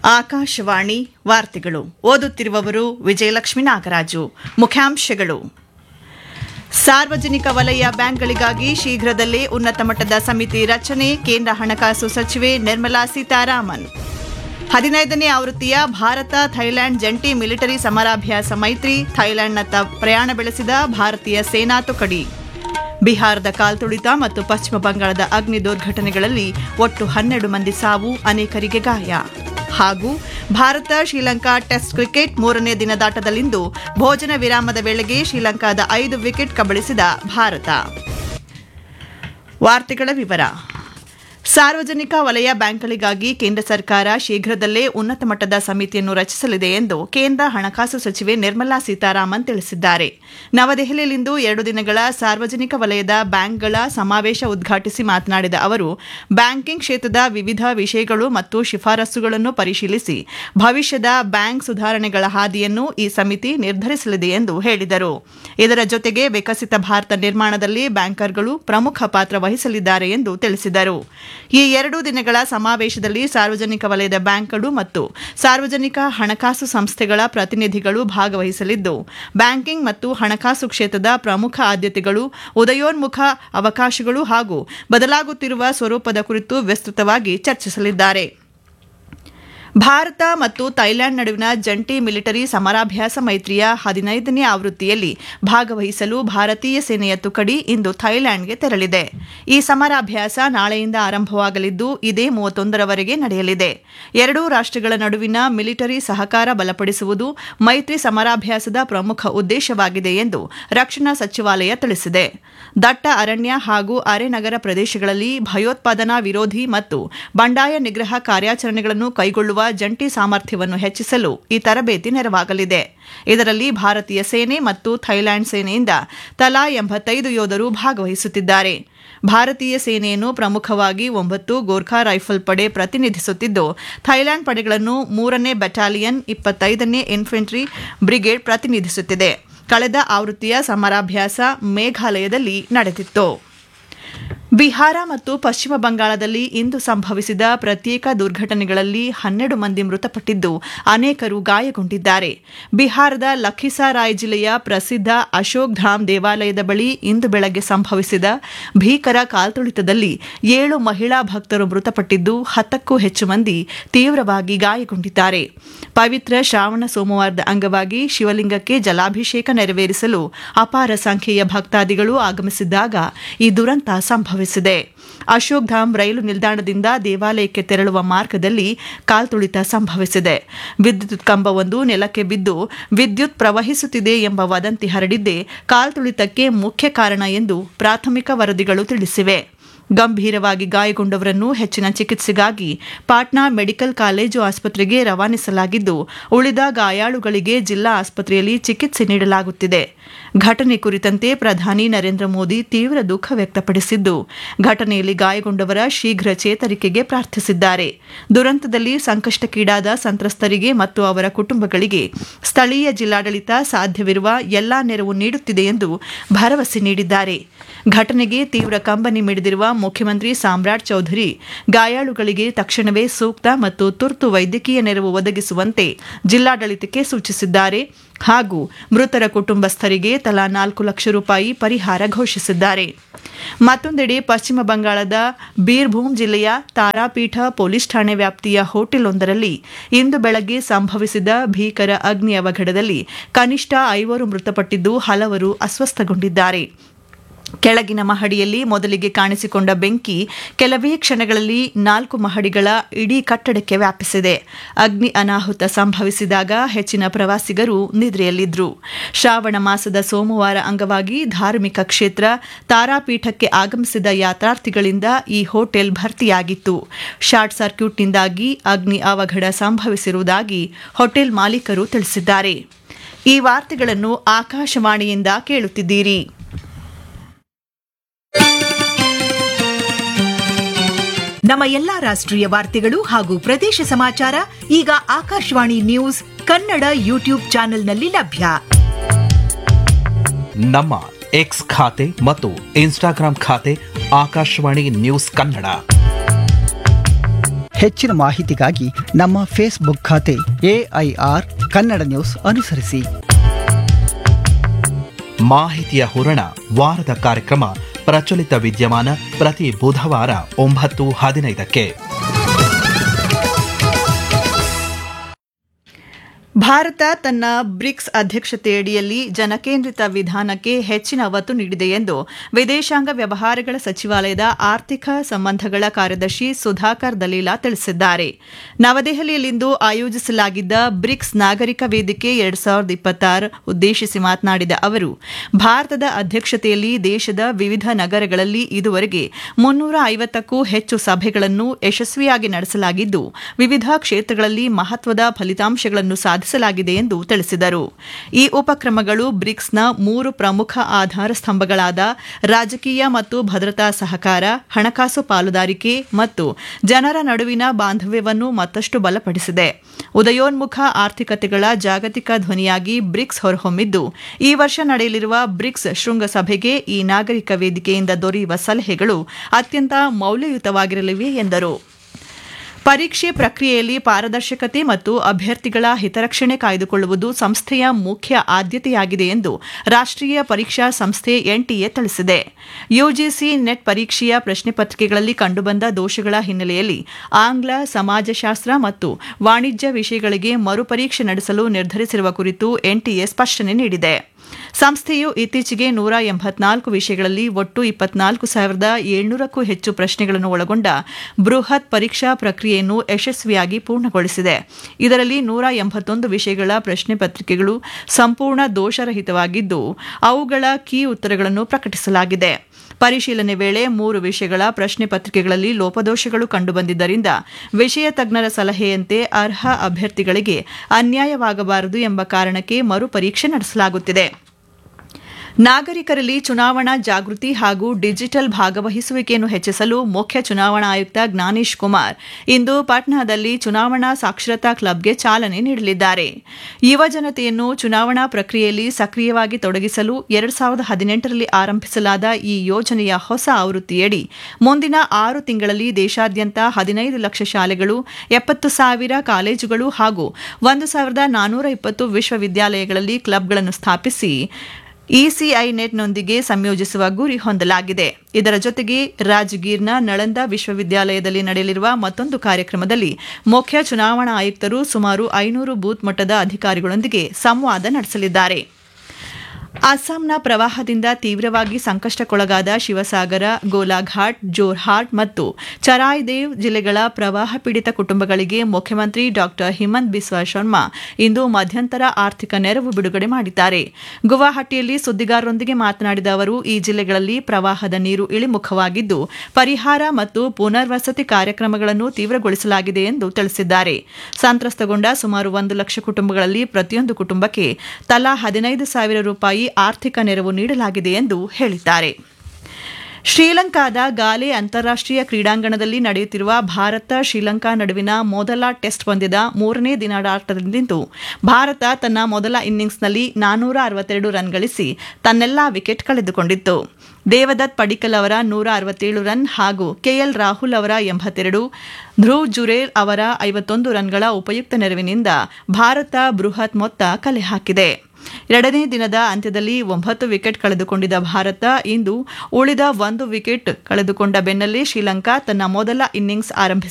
ಆಕಾಶವಾಣಿ ವಾರ್ತೆಗಳು ಓದುತ್ತಿರುವವರು ವಿಜಯಲಕ್ಷ್ಮಿ ನಾಗರಾಜು ಮುಖ್ಯಾಂಶಗಳು ಸಾರ್ವಜನಿಕ ವಲಯ ಬ್ಯಾಂಕ್ಗಳಿಗಾಗಿ ಶೀಘ್ರದಲ್ಲೇ ಉನ್ನತ ಮಟ್ಟದ ಸಮಿತಿ ರಚನೆ ಕೇಂದ್ರ ಹಣಕಾಸು ಸಚಿವೆ ನಿರ್ಮಲಾ ಸೀತಾರಾಮನ್ ಹದಿನೈದನೇ ಆವೃತ್ತಿಯ ಭಾರತ ಥೈಲ್ಯಾಂಡ್ ಜಂಟಿ ಮಿಲಿಟರಿ ಸಮರಾಭ್ಯಾಸ ಮೈತ್ರಿ ಥೈಲ್ಯಾಂಡ್ನತ್ತ ಪ್ರಯಾಣ ಬೆಳೆಸಿದ ಭಾರತೀಯ ಸೇನಾ ತುಕಡಿ ಬಿಹಾರದ ಕಾಲ್ತುಳಿತ ಮತ್ತು ಪಶ್ಚಿಮ ಬಂಗಾಳದ ಅಗ್ನಿ ದುರ್ಘಟನೆಗಳಲ್ಲಿ ಒಟ್ಟು ಹನ್ನೆರಡು ಮಂದಿ ಸಾವು ಅನೇಕರಿಗೆ ಗಾಯ ಹಾಗೂ ಭಾರತ ಶ್ರೀಲಂಕಾ ಟೆಸ್ಟ್ ಕ್ರಿಕೆಟ್ ಮೂರನೇ ದಿನದಾಟದಲ್ಲಿಂದು ಭೋಜನ ವಿರಾಮದ ವೇಳೆಗೆ ಶ್ರೀಲಂಕಾದ ಐದು ವಿಕೆಟ್ ಕಬಳಿಸಿದ ಭಾರತ ವಾರ್ತೆಗಳ ವಿವರ ಸಾರ್ವಜನಿಕ ವಲಯ ಬ್ಯಾಂಕ್ಗಳಿಗಾಗಿ ಕೇಂದ್ರ ಸರ್ಕಾರ ಶೀಘ್ರದಲ್ಲೇ ಉನ್ನತ ಮಟ್ಟದ ಸಮಿತಿಯನ್ನು ರಚಿಸಲಿದೆ ಎಂದು ಕೇಂದ್ರ ಹಣಕಾಸು ಸಚಿವೆ ನಿರ್ಮಲಾ ಸೀತಾರಾಮನ್ ತಿಳಿಸಿದ್ದಾರೆ ನವದೆಹಲಿಯಲ್ಲಿಂದು ಎರಡು ದಿನಗಳ ಸಾರ್ವಜನಿಕ ವಲಯದ ಬ್ಯಾಂಕ್ಗಳ ಸಮಾವೇಶ ಉದ್ಘಾಟಿಸಿ ಮಾತನಾಡಿದ ಅವರು ಬ್ಯಾಂಕಿಂಗ್ ಕ್ಷೇತ್ರದ ವಿವಿಧ ವಿಷಯಗಳು ಮತ್ತು ಶಿಫಾರಸುಗಳನ್ನು ಪರಿಶೀಲಿಸಿ ಭವಿಷ್ಯದ ಬ್ಯಾಂಕ್ ಸುಧಾರಣೆಗಳ ಹಾದಿಯನ್ನು ಈ ಸಮಿತಿ ನಿರ್ಧರಿಸಲಿದೆ ಎಂದು ಹೇಳಿದರು ಇದರ ಜೊತೆಗೆ ವಿಕಸಿತ ಭಾರತ ನಿರ್ಮಾಣದಲ್ಲಿ ಬ್ಯಾಂಕರ್ಗಳು ಪ್ರಮುಖ ಪಾತ್ರ ವಹಿಸಲಿದ್ದಾರೆ ಎಂದು ತಿಳಿಸಿದರು ಈ ಎರಡು ದಿನಗಳ ಸಮಾವೇಶದಲ್ಲಿ ಸಾರ್ವಜನಿಕ ವಲಯದ ಬ್ಯಾಂಕ್ಗಳು ಮತ್ತು ಸಾರ್ವಜನಿಕ ಹಣಕಾಸು ಸಂಸ್ಥೆಗಳ ಪ್ರತಿನಿಧಿಗಳು ಭಾಗವಹಿಸಲಿದ್ದು ಬ್ಯಾಂಕಿಂಗ್ ಮತ್ತು ಹಣಕಾಸು ಕ್ಷೇತ್ರದ ಪ್ರಮುಖ ಆದ್ಯತೆಗಳು ಉದಯೋನ್ಮುಖ ಅವಕಾಶಗಳು ಹಾಗೂ ಬದಲಾಗುತ್ತಿರುವ ಸ್ವರೂಪದ ಕುರಿತು ವಿಸ್ತೃತವಾಗಿ ಚರ್ಚಿಸಲಿದ್ದಾರೆ ಭಾರತ ಮತ್ತು ಥೈಲ್ಯಾಂಡ್ ನಡುವಿನ ಜಂಟಿ ಮಿಲಿಟರಿ ಸಮರಾಭ್ಯಾಸ ಮೈತ್ರಿಯ ಹದಿನೈದನೇ ಆವೃತ್ತಿಯಲ್ಲಿ ಭಾಗವಹಿಸಲು ಭಾರತೀಯ ಸೇನೆಯ ತುಕಡಿ ಇಂದು ಥೈಲ್ಯಾಂಡ್ಗೆ ತೆರಳಿದೆ ಈ ಸಮರಾಭ್ಯಾಸ ನಾಳೆಯಿಂದ ಆರಂಭವಾಗಲಿದ್ದು ಇದೇ ಮೂವತ್ತೊಂದರವರೆಗೆ ನಡೆಯಲಿದೆ ಎರಡೂ ರಾಷ್ಟ್ರಗಳ ನಡುವಿನ ಮಿಲಿಟರಿ ಸಹಕಾರ ಬಲಪಡಿಸುವುದು ಮೈತ್ರಿ ಸಮರಾಭ್ಯಾಸದ ಪ್ರಮುಖ ಉದ್ದೇಶವಾಗಿದೆ ಎಂದು ರಕ್ಷಣಾ ಸಚಿವಾಲಯ ತಿಳಿಸಿದೆ ದಟ್ಟ ಅರಣ್ಯ ಹಾಗೂ ಅರೆನಗರ ಪ್ರದೇಶಗಳಲ್ಲಿ ಭಯೋತ್ಪಾದನಾ ವಿರೋಧಿ ಮತ್ತು ಬಂಡಾಯ ನಿಗ್ರಹ ಕಾರ್ಯಾಚರಣೆಗಳನ್ನು ಕೈಗೊಳ್ಳುವ ಜಂಟಿ ಸಾಮರ್ಥ್ಯವನ್ನು ಹೆಚ್ಚಿಸಲು ಈ ತರಬೇತಿ ನೆರವಾಗಲಿದೆ ಇದರಲ್ಲಿ ಭಾರತೀಯ ಸೇನೆ ಮತ್ತು ಥೈಲ್ಯಾಂಡ್ ಸೇನೆಯಿಂದ ತಲಾ ಎಂಬತ್ತೈದು ಯೋಧರು ಭಾಗವಹಿಸುತ್ತಿದ್ದಾರೆ ಭಾರತೀಯ ಸೇನೆಯನ್ನು ಪ್ರಮುಖವಾಗಿ ಒಂಬತ್ತು ಗೋರ್ಖಾ ರೈಫಲ್ ಪಡೆ ಪ್ರತಿನಿಧಿಸುತ್ತಿದ್ದು ಥೈಲ್ಯಾಂಡ್ ಪಡೆಗಳನ್ನು ಮೂರನೇ ಬೆಟಾಲಿಯನ್ ಇಪ್ಪತ್ತೈದನೇ ಇನ್ಫೆಂಟ್ರಿ ಬ್ರಿಗೇಡ್ ಪ್ರತಿನಿಧಿಸುತ್ತಿದೆ ಕಳೆದ ಆವೃತ್ತಿಯ ಸಮರಾಭ್ಯಾಸ ಮೇಘಾಲಯದಲ್ಲಿ ನಡೆದಿತ್ತು ಬಿಹಾರ ಮತ್ತು ಪಶ್ಚಿಮ ಬಂಗಾಳದಲ್ಲಿ ಇಂದು ಸಂಭವಿಸಿದ ಪ್ರತ್ಯೇಕ ದುರ್ಘಟನೆಗಳಲ್ಲಿ ಹನ್ನೆರಡು ಮಂದಿ ಮೃತಪಟ್ಟಿದ್ದು ಅನೇಕರು ಗಾಯಗೊಂಡಿದ್ದಾರೆ ಬಿಹಾರದ ಲಖಿಸಾರಾಯ್ ಜಿಲ್ಲೆಯ ಪ್ರಸಿದ್ಧ ಅಶೋಕ್ ಧಾಮ್ ದೇವಾಲಯದ ಬಳಿ ಇಂದು ಬೆಳಗ್ಗೆ ಸಂಭವಿಸಿದ ಭೀಕರ ಕಾಲ್ತುಳಿತದಲ್ಲಿ ಏಳು ಮಹಿಳಾ ಭಕ್ತರು ಮೃತಪಟ್ಟಿದ್ದು ಹತ್ತಕ್ಕೂ ಹೆಚ್ಚು ಮಂದಿ ತೀವ್ರವಾಗಿ ಗಾಯಗೊಂಡಿದ್ದಾರೆ ಪವಿತ್ರ ಶ್ರಾವಣ ಸೋಮವಾರದ ಅಂಗವಾಗಿ ಶಿವಲಿಂಗಕ್ಕೆ ಜಲಾಭಿಷೇಕ ನೆರವೇರಿಸಲು ಅಪಾರ ಸಂಖ್ಯೆಯ ಭಕ್ತಾದಿಗಳು ಆಗಮಿಸಿದ್ದಾಗ ಈ ದುರಂತ ಸಂಭವಿಸಿದೆ ಅಶೋಕ್ ಧಾಮ್ ರೈಲು ನಿಲ್ದಾಣದಿಂದ ದೇವಾಲಯಕ್ಕೆ ತೆರಳುವ ಮಾರ್ಗದಲ್ಲಿ ಕಾಲ್ತುಳಿತ ಸಂಭವಿಸಿದೆ ವಿದ್ಯುತ್ ಕಂಬವೊಂದು ನೆಲಕ್ಕೆ ಬಿದ್ದು ವಿದ್ಯುತ್ ಪ್ರವಹಿಸುತ್ತಿದೆ ಎಂಬ ವದಂತಿ ಹರಡಿದ್ದೇ ಕಾಲ್ತುಳಿತಕ್ಕೆ ಮುಖ್ಯ ಕಾರಣ ಎಂದು ಪ್ರಾಥಮಿಕ ವರದಿಗಳು ತಿಳಿಸಿವೆ ಗಂಭೀರವಾಗಿ ಗಾಯಗೊಂಡವರನ್ನು ಹೆಚ್ಚಿನ ಚಿಕಿತ್ಸೆಗಾಗಿ ಪಾಟ್ನಾ ಮೆಡಿಕಲ್ ಕಾಲೇಜು ಆಸ್ಪತ್ರೆಗೆ ರವಾನಿಸಲಾಗಿದ್ದು ಉಳಿದ ಗಾಯಾಳುಗಳಿಗೆ ಜಿಲ್ಲಾ ಆಸ್ಪತ್ರೆಯಲ್ಲಿ ಚಿಕಿತ್ಸೆ ನೀಡಲಾಗುತ್ತಿದೆ ಘಟನೆ ಕುರಿತಂತೆ ಪ್ರಧಾನಿ ನರೇಂದ್ರ ಮೋದಿ ತೀವ್ರ ದುಃಖ ವ್ಯಕ್ತಪಡಿಸಿದ್ದು ಘಟನೆಯಲ್ಲಿ ಗಾಯಗೊಂಡವರ ಶೀಘ್ರ ಚೇತರಿಕೆಗೆ ಪ್ರಾರ್ಥಿಸಿದ್ದಾರೆ ದುರಂತದಲ್ಲಿ ಸಂಕಷ್ಟಕ್ಕೀಡಾದ ಸಂತ್ರಸ್ತರಿಗೆ ಮತ್ತು ಅವರ ಕುಟುಂಬಗಳಿಗೆ ಸ್ಥಳೀಯ ಜಿಲ್ಲಾಡಳಿತ ಸಾಧ್ಯವಿರುವ ಎಲ್ಲಾ ನೆರವು ನೀಡುತ್ತಿದೆ ಎಂದು ಭರವಸೆ ನೀಡಿದ್ದಾರೆ ಘಟನೆಗೆ ತೀವ್ರ ಕಂಬನಿ ಮಿಡಿದಿರುವ ಮುಖ್ಯಮಂತ್ರಿ ಸಾಮ್ರಾಟ್ ಚೌಧರಿ ಗಾಯಾಳುಗಳಿಗೆ ತಕ್ಷಣವೇ ಸೂಕ್ತ ಮತ್ತು ತುರ್ತು ವೈದ್ಯಕೀಯ ನೆರವು ಒದಗಿಸುವಂತೆ ಜಿಲ್ಲಾಡಳಿತಕ್ಕೆ ಸೂಚಿಸಿದ್ದಾರೆ ಹಾಗೂ ಮೃತರ ಕುಟುಂಬಸ್ಥರಿಗೆ ತಲಾ ನಾಲ್ಕು ಲಕ್ಷ ರೂಪಾಯಿ ಪರಿಹಾರ ಘೋಷಿಸಿದ್ದಾರೆ ಮತ್ತೊಂದೆಡೆ ಪಶ್ಚಿಮ ಬಂಗಾಳದ ಬೀರ್ಭೂಮ್ ಜಿಲ್ಲೆಯ ತಾರಾಪೀಠ ಪೊಲೀಸ್ ಠಾಣೆ ವ್ಯಾಪ್ತಿಯ ಹೋಟೆಲ್ವೊಂದರಲ್ಲಿ ಇಂದು ಬೆಳಗ್ಗೆ ಸಂಭವಿಸಿದ ಭೀಕರ ಅಗ್ನಿ ಅವಘಡದಲ್ಲಿ ಕನಿಷ್ಠ ಐವರು ಮೃತಪಟ್ಟಿದ್ದು ಹಲವರು ಅಸ್ವಸ್ಥಗೊಂಡಿದ್ದಾರೆ ಕೆಳಗಿನ ಮಹಡಿಯಲ್ಲಿ ಮೊದಲಿಗೆ ಕಾಣಿಸಿಕೊಂಡ ಬೆಂಕಿ ಕೆಲವೇ ಕ್ಷಣಗಳಲ್ಲಿ ನಾಲ್ಕು ಮಹಡಿಗಳ ಇಡೀ ಕಟ್ಟಡಕ್ಕೆ ವ್ಯಾಪಿಸಿದೆ ಅಗ್ನಿ ಅನಾಹುತ ಸಂಭವಿಸಿದಾಗ ಹೆಚ್ಚಿನ ಪ್ರವಾಸಿಗರು ನಿದ್ರೆಯಲ್ಲಿದ್ದರು ಶ್ರಾವಣ ಮಾಸದ ಸೋಮವಾರ ಅಂಗವಾಗಿ ಧಾರ್ಮಿಕ ಕ್ಷೇತ್ರ ತಾರಾಪೀಠಕ್ಕೆ ಆಗಮಿಸಿದ ಯಾತ್ರಾರ್ಥಿಗಳಿಂದ ಈ ಹೋಟೆಲ್ ಭರ್ತಿಯಾಗಿತ್ತು ಶಾರ್ಟ್ ಸರ್ಕ್ಯೂಟ್ನಿಂದಾಗಿ ಅಗ್ನಿ ಅವಘಡ ಸಂಭವಿಸಿರುವುದಾಗಿ ಹೋಟೆಲ್ ಮಾಲೀಕರು ತಿಳಿಸಿದ್ದಾರೆ ಈ ವಾರ್ತೆಗಳನ್ನು ಆಕಾಶವಾಣಿಯಿಂದ ಕೇಳುತ್ತಿದ್ದೀರಿ ನಮ್ಮ ಎಲ್ಲಾ ರಾಷ್ಟ್ರೀಯ ವಾರ್ತೆಗಳು ಹಾಗೂ ಪ್ರದೇಶ ಸಮಾಚಾರ ಈಗ ಆಕಾಶವಾಣಿ ನ್ಯೂಸ್ ಕನ್ನಡ ಯೂಟ್ಯೂಬ್ ಚಾನೆಲ್ನಲ್ಲಿ ಲಭ್ಯ ನಮ್ಮ ಎಕ್ಸ್ ಖಾತೆ ಮತ್ತು ಇನ್ಸ್ಟಾಗ್ರಾಂ ಖಾತೆ ಆಕಾಶವಾಣಿ ನ್ಯೂಸ್ ಕನ್ನಡ ಹೆಚ್ಚಿನ ಮಾಹಿತಿಗಾಗಿ ನಮ್ಮ ಫೇಸ್ಬುಕ್ ಖಾತೆ ಎಐಆರ್ ಕನ್ನಡ ನ್ಯೂಸ್ ಅನುಸರಿಸಿ ಮಾಹಿತಿಯ ಹೂರಣ ವಾರದ ಕಾರ್ಯಕ್ರಮ ಪ್ರಚಲಿತ ವಿದ್ಯಮಾನ ಪ್ರತಿ ಬುಧವಾರ ಒಂಬತ್ತು ಹದಿನೈದಕ್ಕೆ ಭಾರತ ತನ್ನ ಬ್ರಿಕ್ಸ್ ಅಧ್ಯಕ್ಷತೆಯಡಿಯಲ್ಲಿ ಜನಕೇಂದ್ರಿತ ವಿಧಾನಕ್ಕೆ ಹೆಚ್ಚಿನ ಒತ್ತು ನೀಡಿದೆ ಎಂದು ವಿದೇಶಾಂಗ ವ್ಯವಹಾರಗಳ ಸಚಿವಾಲಯದ ಆರ್ಥಿಕ ಸಂಬಂಧಗಳ ಕಾರ್ಯದರ್ಶಿ ಸುಧಾಕರ್ ದಲೀಲಾ ತಿಳಿಸಿದ್ದಾರೆ ನವದೆಹಲಿಯಲ್ಲಿಂದು ಆಯೋಜಿಸಲಾಗಿದ್ದ ಬ್ರಿಕ್ಸ್ ನಾಗರಿಕ ವೇದಿಕೆ ಎರಡ್ ಸಾವಿರದ ಇಪ್ಪತ್ತಾರು ಉದ್ದೇಶಿಸಿ ಮಾತನಾಡಿದ ಅವರು ಭಾರತದ ಅಧ್ಯಕ್ಷತೆಯಲ್ಲಿ ದೇಶದ ವಿವಿಧ ನಗರಗಳಲ್ಲಿ ಇದುವರೆಗೆ ಮುನ್ನೂರ ಐವತ್ತಕ್ಕೂ ಹೆಚ್ಚು ಸಭೆಗಳನ್ನು ಯಶಸ್ವಿಯಾಗಿ ನಡೆಸಲಾಗಿದ್ದು ವಿವಿಧ ಕ್ಷೇತ್ರಗಳಲ್ಲಿ ಮಹತ್ವದ ಫಲಿತಾಂಶಗಳನ್ನು ಸಾಧಿಸಲಾಗಿದೆ ಎಂದು ತಿಳಿಸಿದರು ಈ ಉಪಕ್ರಮಗಳು ಬ್ರಿಕ್ಸ್ನ ಮೂರು ಪ್ರಮುಖ ಆಧಾರ ಸ್ತಂಭಗಳಾದ ರಾಜಕೀಯ ಮತ್ತು ಭದ್ರತಾ ಸಹಕಾರ ಹಣಕಾಸು ಪಾಲುದಾರಿಕೆ ಮತ್ತು ಜನರ ನಡುವಿನ ಬಾಂಧವ್ಯವನ್ನು ಮತ್ತಷ್ಟು ಬಲಪಡಿಸಿದೆ ಉದಯೋನ್ಮುಖ ಆರ್ಥಿಕತೆಗಳ ಜಾಗತಿಕ ಧ್ವನಿಯಾಗಿ ಬ್ರಿಕ್ಸ್ ಹೊರಹೊಮ್ಮಿದ್ದು ಈ ವರ್ಷ ನಡೆಯಲಿರುವ ಬ್ರಿಕ್ಸ್ ಶೃಂಗಸಭೆಗೆ ಈ ನಾಗರಿಕ ವೇದಿಕೆಯಿಂದ ದೊರೆಯುವ ಸಲಹೆಗಳು ಅತ್ಯಂತ ಮೌಲ್ಯಯುತವಾಗಿರಲಿವೆ ಎಂದರು ಪರೀಕ್ಷೆ ಪ್ರಕ್ರಿಯೆಯಲ್ಲಿ ಪಾರದರ್ಶಕತೆ ಮತ್ತು ಅಭ್ಯರ್ಥಿಗಳ ಹಿತರಕ್ಷಣೆ ಕಾಯ್ದುಕೊಳ್ಳುವುದು ಸಂಸ್ಥೆಯ ಮುಖ್ಯ ಆದ್ಯತೆಯಾಗಿದೆ ಎಂದು ರಾಷ್ಟ್ರೀಯ ಪರೀಕ್ಷಾ ಸಂಸ್ಥೆ ಎನ್ಟಿಎ ತಿಳಿಸಿದೆ ಯುಜಿಸಿ ನೆಟ್ ಪರೀಕ್ಷೆಯ ಪ್ರಶ್ನೆ ಪತ್ರಿಕೆಗಳಲ್ಲಿ ಕಂಡುಬಂದ ದೋಷಗಳ ಹಿನ್ನೆಲೆಯಲ್ಲಿ ಆಂಗ್ಲ ಸಮಾಜಶಾಸ್ತ್ರ ಮತ್ತು ವಾಣಿಜ್ಯ ವಿಷಯಗಳಿಗೆ ಮರುಪರೀಕ್ಷೆ ನಡೆಸಲು ನಿರ್ಧರಿಸಿರುವ ಕುರಿತು ಎನ್ಟಿಎ ಸ್ಪಷ್ಟನೆ ನೀಡಿದೆ ಸಂಸ್ಥೆಯು ಇತ್ತೀಚೆಗೆ ನೂರ ಎಂಬತ್ನಾಲ್ಕು ವಿಷಯಗಳಲ್ಲಿ ಒಟ್ಟು ಇಪ್ಪತ್ನಾಲ್ಕು ಸಾವಿರದ ಏಳ್ನೂರಕ್ಕೂ ಹೆಚ್ಚು ಪ್ರಶ್ನೆಗಳನ್ನು ಒಳಗೊಂಡ ಬೃಹತ್ ಪರೀಕ್ಷಾ ಪ್ರಕ್ರಿಯೆಯನ್ನು ಯಶಸ್ವಿಯಾಗಿ ಪೂರ್ಣಗೊಳಿಸಿದೆ ಇದರಲ್ಲಿ ನೂರ ಎಂಬತ್ತೊಂದು ವಿಷಯಗಳ ಪ್ರಶ್ನೆ ಪತ್ರಿಕೆಗಳು ಸಂಪೂರ್ಣ ದೋಷರಹಿತವಾಗಿದ್ದು ಅವುಗಳ ಕೀ ಉತ್ತರಗಳನ್ನು ಪ್ರಕಟಿಸಲಾಗಿದೆ ಪರಿಶೀಲನೆ ವೇಳೆ ಮೂರು ವಿಷಯಗಳ ಪ್ರಶ್ನೆ ಪತ್ರಿಕೆಗಳಲ್ಲಿ ಲೋಪದೋಷಗಳು ಕಂಡುಬಂದಿದ್ದರಿಂದ ವಿಷಯ ತಜ್ಞರ ಸಲಹೆಯಂತೆ ಅರ್ಹ ಅಭ್ಯರ್ಥಿಗಳಿಗೆ ಅನ್ಯಾಯವಾಗಬಾರದು ಎಂಬ ಕಾರಣಕ್ಕೆ ಮರುಪರೀಕ್ಷೆ ನಡೆಸಲಾಗುತ್ತಿದೆ ನಾಗರಿಕರಲ್ಲಿ ಚುನಾವಣಾ ಜಾಗೃತಿ ಹಾಗೂ ಡಿಜಿಟಲ್ ಭಾಗವಹಿಸುವಿಕೆಯನ್ನು ಹೆಚ್ಚಿಸಲು ಮುಖ್ಯ ಚುನಾವಣಾ ಆಯುಕ್ತ ಜ್ಞಾನೇಶ್ ಕುಮಾರ್ ಇಂದು ಪಾಟ್ನಾದಲ್ಲಿ ಚುನಾವಣಾ ಸಾಕ್ಷರತಾ ಕ್ಲಬ್ಗೆ ಚಾಲನೆ ನೀಡಲಿದ್ದಾರೆ ಯುವ ಜನತೆಯನ್ನು ಚುನಾವಣಾ ಪ್ರಕ್ರಿಯೆಯಲ್ಲಿ ಸಕ್ರಿಯವಾಗಿ ತೊಡಗಿಸಲು ಎರಡು ಸಾವಿರದ ಹದಿನೆಂಟರಲ್ಲಿ ಆರಂಭಿಸಲಾದ ಈ ಯೋಜನೆಯ ಹೊಸ ಆವೃತ್ತಿಯಡಿ ಮುಂದಿನ ಆರು ತಿಂಗಳಲ್ಲಿ ದೇಶಾದ್ಯಂತ ಹದಿನೈದು ಲಕ್ಷ ಶಾಲೆಗಳು ಎಪ್ಪತ್ತು ಸಾವಿರ ಕಾಲೇಜುಗಳು ಹಾಗೂ ಒಂದು ಸಾವಿರದ ನಾನ್ನೂರ ಇಪ್ಪತ್ತು ವಿಶ್ವವಿದ್ಯಾಲಯಗಳಲ್ಲಿ ಕ್ಲಬ್ಗಳನ್ನು ಸ್ಥಾಪಿಸಿ ಇಸಿಐ ನೆಟ್ನೊಂದಿಗೆ ಸಂಯೋಜಿಸುವ ಗುರಿ ಹೊಂದಲಾಗಿದೆ ಇದರ ಜೊತೆಗೆ ರಾಜಗೀರ್ನ ನಳಂದ ವಿಶ್ವವಿದ್ಯಾಲಯದಲ್ಲಿ ನಡೆಯಲಿರುವ ಮತ್ತೊಂದು ಕಾರ್ಯಕ್ರಮದಲ್ಲಿ ಮುಖ್ಯ ಚುನಾವಣಾ ಆಯುಕ್ತರು ಸುಮಾರು ಐನೂರು ಬೂತ್ ಮಟ್ಟದ ಅಧಿಕಾರಿಗಳೊಂದಿಗೆ ಸಂವಾದ ನಡೆಸಲಿದ್ದಾರೆ ಅಸ್ಸಾಂನ ಪ್ರವಾಹದಿಂದ ತೀವ್ರವಾಗಿ ಸಂಕಷ್ಟಕ್ಕೊಳಗಾದ ಶಿವಸಾಗರ ಗೋಲಾಘಾಟ್ ಜೋರ್ಹಾಟ್ ಮತ್ತು ಚರಾಯ್ದೇವ್ ಜಿಲ್ಲೆಗಳ ಪ್ರವಾಹ ಪೀಡಿತ ಕುಟುಂಬಗಳಿಗೆ ಮುಖ್ಯಮಂತ್ರಿ ಡಾ ಹಿಮಂತ್ ಬಿಸ್ವಾ ಶರ್ಮಾ ಇಂದು ಮಧ್ಯಂತರ ಆರ್ಥಿಕ ನೆರವು ಬಿಡುಗಡೆ ಮಾಡಿದ್ದಾರೆ ಗುವಾಹಟಿಯಲ್ಲಿ ಸುದ್ದಿಗಾರರೊಂದಿಗೆ ಮಾತನಾಡಿದ ಅವರು ಈ ಜಿಲ್ಲೆಗಳಲ್ಲಿ ಪ್ರವಾಹದ ನೀರು ಇಳಿಮುಖವಾಗಿದ್ದು ಪರಿಹಾರ ಮತ್ತು ಪುನರ್ವಸತಿ ಕಾರ್ಯಕ್ರಮಗಳನ್ನು ತೀವ್ರಗೊಳಿಸಲಾಗಿದೆ ಎಂದು ತಿಳಿಸಿದ್ದಾರೆ ಸಂತ್ರಸ್ತಗೊಂಡ ಸುಮಾರು ಒಂದು ಲಕ್ಷ ಕುಟುಂಬಗಳಲ್ಲಿ ಪ್ರತಿಯೊಂದು ಕುಟುಂಬಕ್ಕೆ ತಲಾ ಹದಿನೈದು ಸಾವಿರ ರೂಪಾಯಿ ಆರ್ಥಿಕ ನೆರವು ನೀಡಲಾಗಿದೆ ಎಂದು ಹೇಳಿದ್ದಾರೆ ಶ್ರೀಲಂಕಾದ ಗಾಲೆ ಅಂತಾರಾಷ್ಟೀಯ ಕ್ರೀಡಾಂಗಣದಲ್ಲಿ ನಡೆಯುತ್ತಿರುವ ಭಾರತ ಶ್ರೀಲಂಕಾ ನಡುವಿನ ಮೊದಲ ಟೆಸ್ಟ್ ಪಂದ್ಯದ ಮೂರನೇ ದಿನದಾಟದಿಂದು ಭಾರತ ತನ್ನ ಮೊದಲ ಇನ್ನಿಂಗ್ಸ್ನಲ್ಲಿ ನಾನೂರ ಅರವತ್ತೆರಡು ರನ್ ಗಳಿಸಿ ತನ್ನೆಲ್ಲಾ ವಿಕೆಟ್ ಕಳೆದುಕೊಂಡಿತ್ತು ದೇವದತ್ ಪಡಿಕಲ್ ಅವರ ನೂರ ಅರವತ್ತೇಳು ರನ್ ಹಾಗೂ ಕೆಎಲ್ ರಾಹುಲ್ ಅವರ ಎಂಬತ್ತೆರಡು ಧ್ರುವ್ ಜುರೇಲ್ ಅವರ ಐವತ್ತೊಂದು ರನ್ಗಳ ಉಪಯುಕ್ತ ನೆರವಿನಿಂದ ಭಾರತ ಬೃಹತ್ ಮೊತ್ತ ಕಲೆ ಹಾಕಿದೆ ಎರಡನೇ ದಿನದ ಅಂತ್ಯದಲ್ಲಿ ಒಂಬತ್ತು ವಿಕೆಟ್ ಕಳೆದುಕೊಂಡಿದ್ದ ಭಾರತ ಇಂದು ಉಳಿದ ಒಂದು ವಿಕೆಟ್ ಕಳೆದುಕೊಂಡ ಬೆನ್ನಲ್ಲೇ ಶ್ರೀಲಂಕಾ ತನ್ನ ಮೊದಲ ಇನ್ನಿಂಗ್ಸ್ ಆರಂಭಿಸಿದೆ